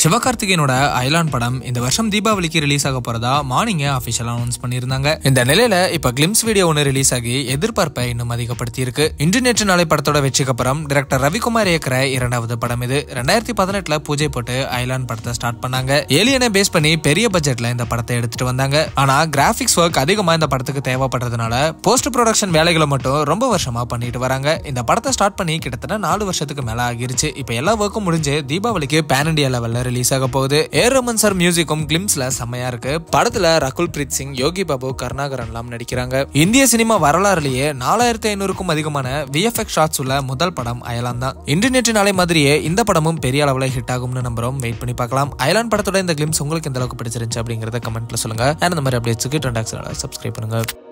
சிவகார்த்திகேயனோட ஐலான் படம் இந்த வருஷம் தீபாவளிக்கு ரிலீஸ் ஆக போறதா மார்னிங் அபிஷியலா அனௌன்ஸ் பண்ணியிருந்தாங்க இந்த நிலையில இப்ப கிளிம்ஸ் வீடியோ ஒன்று ரிலீஸ் ஆகி எதிர்பார்ப்பை இன்னும் அதிகப்படுத்தி இருக்கு இன்று நேற்று நாளை படத்தோட வெற்றிக்கு அப்புறம் டைரக்டர் ரவிக்குமார் இயக்கிற இரண்டாவது படம் இது ரெண்டாயிரத்தி பதினெட்டுல பூஜை போட்டு ஐலான் படத்தை ஸ்டார்ட் பண்ணாங்க ஏலியனை பேஸ் பண்ணி பெரிய பட்ஜெட்ல இந்த படத்தை எடுத்துட்டு வந்தாங்க ஆனா கிராபிக்ஸ் ஒர்க் அதிகமா இந்த படத்துக்கு தேவைப்படுறதுனால போஸ்ட் ப்ரொடக்ஷன் வேலைகளை மட்டும் ரொம்ப வருஷமா பண்ணிட்டு வராங்க இந்த படத்தை ஸ்டார்ட் பண்ணி கிட்டத்தட்ட நாலு வருஷத்துக்கு மேல ஆகிருச்சு இப்ப எல்லா ஒர்க்கும் முடிஞ்சு தீபாவளிக்கு பேன் இண்டியா லெவல்ல ரிலீஸ் ஆக போகுது ஏர் ரமன் சார் மியூசிக்கும் கிளிம்ஸ்ல செம்மையா இருக்கு படத்துல ரகுல் பிரீத் சிங் யோகி பாபு கருணாகரன் எல்லாம் நடிக்கிறாங்க இந்திய சினிமா வரலாறுலயே நாலாயிரத்தி ஐநூறுக்கும் அதிகமான விஎஃப்எக்ஸ் ஷாட்ஸ் உள்ள முதல் படம் அயலான் தான் இன்று நேற்று நாளை மாதிரியே இந்த படமும் பெரிய அளவுல ஹிட் ஆகும்னு நம்புறோம் வெயிட் பண்ணி பார்க்கலாம் அயலான் படத்தோட இந்த கிளிம்ஸ் உங்களுக்கு எந்த அளவுக்கு பிடிச்சிருந்துச்சு அப்படிங்கறத கமெண்ட்ல சொல்லுங்க And இந்த மாதிரி அப்டேட்ஸுக்கு ட்ரெண்டாக்ஸ் சப்ஸ்கிரைப் பண்ணுங்க